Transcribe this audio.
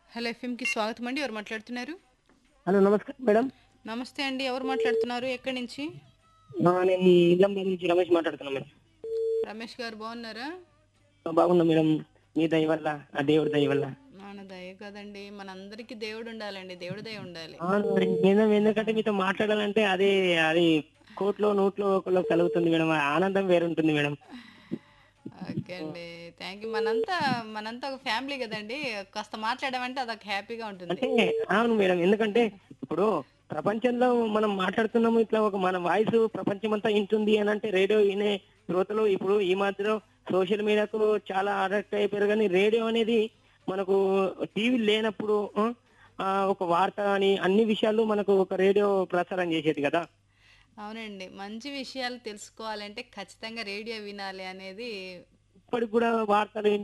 hello ఎఫ్ఎంకి స్వాగతం అండి ఎవరు మాట్లాడుతున్నారు హలో నమస్కారం మేడం నమస్తే అండి ఎవరు మాట్లాడుతున్నారు ఎక్కడి నుంచి ఆ, నేను ఇల్లంబాద్ నుంచి రమేష్ మాట్లాడుతున్నా మేడం రమేష్ గారు బాగున్నారా ఆ, బాగున్నా మేడం మీ దయ వల్ల ఆ దేవుడి దయ వల్ల నాన్న దయ కదండి మనందరికీ దేవుడు ఉండాలండి దేవుడి దయ ఉండాలి అవును మేడం, మేడం ఎందుకంటే మీతో మాట్లాడాలంటే అదే అది కోట్లో నోట్లో ఒకళ్ళు కలుగుతుంది మేడం ఆ ఆనందం వేరుంటుంది మేడం ఓకే అండి థ్యాంక్ యూ మనంతా మనంతా ఒక ఫ్యామిలీ కదండి కాస్త మాట్లాడామంటే అదొక హ్యాపీగా ఉంటుంది అంటే అవును మేడం ఎందుకంటే ఇప్పుడు ప్రపంచంలో మనం మాట్లాడుతున్నాము ఇట్లా ఒక మన వాయిస్ ప్రపంచం అంతా వింటుంది అని అంటే రేడియో వినే శ్రోతలు ఇప్పుడు ఈ మధ్యలో సోషల్ మీడియాకు చాలా అడక్ట్ అయిపోయారు కానీ రేడియో అనేది మనకు టీవీ లేనప్పుడు ఆ, ఆ, ఒక వార్త అని అన్ని విషయాలు మనకు ఒక రేడియో ప్రసారం చేసేది కదా అవునండి మంచి విషయాలు తెలుసుకోవాలంటే ఖచ్చితంగా రేడియో వినాలి అనేది ఇప్పటికి కూడా వార్తలు